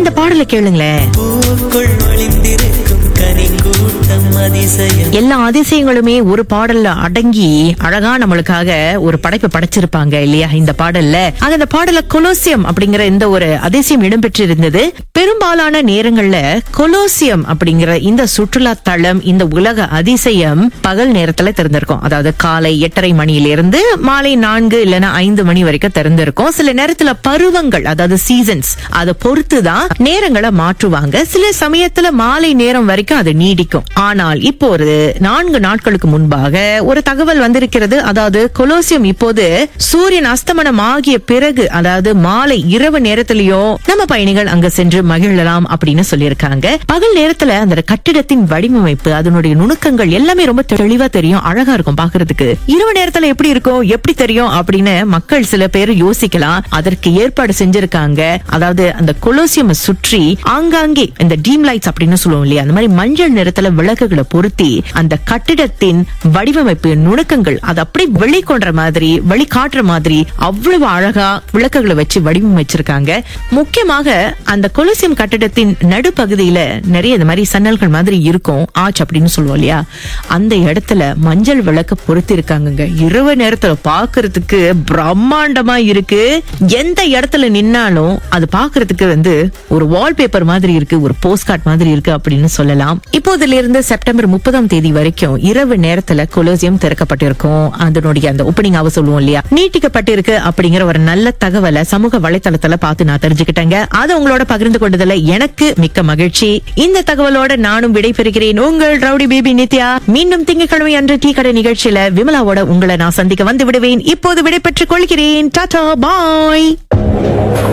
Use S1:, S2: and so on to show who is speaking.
S1: இந்த பாடலை கேளுங்களேன்
S2: பூவுக்குள் ஒளிந்திருக்கும் கனி கூட்டம் அதிசயம்
S1: எல்லா அதிசயங்களுமே ஒரு பாடல்ல அடங்கி அழகா நம்மளுக்காக ஒரு படைப்பு படைச்சிருப்பாங்க இல்லையா இந்த பாடல்ல ஆக இந்த பாடல கொலோசியம் அப்படிங்கிற இந்த ஒரு அதிசயம் இடம்பெற்று இருந்தது பெரும்பாலான நேரங்கள்ல கொலோசியம் அப்படிங்கிற இந்த சுற்றுலா தளம் இந்த உலக அதிசயம் பகல் நேரத்துல திறந்திருக்கும் அதாவது காலை எட்டரை மணியிலிருந்து மாலை நான்கு இல்லைன்னா ஐந்து மணி வரைக்கும் திறந்திருக்கும் சில நேரத்துல பருவங்கள் அதாவது சீசன்ஸ் அதை பொறுத்துதான் நேரங்களை மாற்றுவாங்க சில சமயத்துல மாலை நேரம் வரைக்கும் அது நீடிக்கும் ஆனால் இப்போ ஒரு நான்கு நாட்களுக்கு முன்பாக ஒரு தகவல் வந்திருக்கிறது அதாவது கொலோசியம் இப்போது சூரியன் அஸ்தமனம் ஆகிய பிறகு அதாவது மாலை இரவு நேரத்திலயோ நம்ம பயணிகள் அங்க சென்று மகிழலாம் அப்படின்னு சொல்லியிருக்காங்க பகல் நேரத்துல அந்த கட்டிடத்தின் வடிவமைப்பு அதனுடைய நுணுக்கங்கள் எல்லாமே ரொம்ப தெளிவா தெரியும் அழகா இருக்கும் பாக்குறதுக்கு இரவு நேரத்துல எப்படி இருக்கும் எப்படி தெரியும் அப்படின்னு மக்கள் சில பேர் யோசிக்கலாம் அதற்கு ஏற்பாடு செஞ்சிருக்காங்க அதாவது அந்த கொலோசியம் சுற்றி ஆங்காங்கே இந்த டீம் லைட்ஸ் அப்படின்னு சொல்லுவோம் இல்லையா அந்த மாதிரி மஞ்சள் நிறத்துல விளக்குகளை பொருத்தி அந்த கட்டிடத்தின் வடிவமைப்பு நுணுக்கங்கள் அது அப்படியே வெளிக்கொண்ற மாதிரி வெளிக்காட்டுற மாதிரி அவ்வளவு அழகா விளக்குகளை வச்சு வடிவமைச்சிருக்காங்க முக்கியமாக அந்த கொலோசியம் கட்டிடத்தின் நடுப்பகுதியில நிறைய இந்த மாதிரி சன்னல்கள் மாதிரி இருக்கும் ஆச் அப்படின்னு சொல்லுவோம் இல்லையா அந்த இடத்துல மஞ்சள் விளக்கு பொருத்தி இருக்காங்க இரவு நேரத்துல பாக்குறதுக்கு பிரம்மாண்டமா இருக்கு எந்த இடத்துல நின்னாலும் அது பாக்குறதுக்கு வந்து ஒரு வால்பேப்பர் மாதிரி இருக்கு ஒரு போஸ்ட் கார்ட் மாதிரி இருக்கு அப்படின்னு சொல்லலாம் இப்போதுல இருந்து செப்டம்பர் முப்பதாம் தேதி வரைக்கும் இரவு நேரத்துல கொலோசியம் திறக்கப்பட்டிருக்கும் அதனுடைய அந்த ஓப்பனிங் ஆக சொல்லுவோம் இல்லையா நீட்டிக்கப்பட்டிருக்கு அப்படிங்கிற ஒரு நல்ல தகவலை சமூக வலைத்தளத்துல பார்த்து நான் தெரிஞ்சுக்கிட்டேங்க அதை உங்களோட பகிர்ந்து கொண்டதுல எனக்கு மிக்க மகிழ்ச்சி இந்த தகவலோட நானும் விடைபெறுகிறேன் உங்கள் ரவுடி பேபி நித்யா மீண்டும் திங்கட்கிழமை அன்று டீ கடை நிகழ்ச்சியில விமலாவோட உங்களை நான் சந்திக்க வந்து விடுவேன் இப்போது விடைபெற்றுக் கொள்கிறேன் டாடா பாய்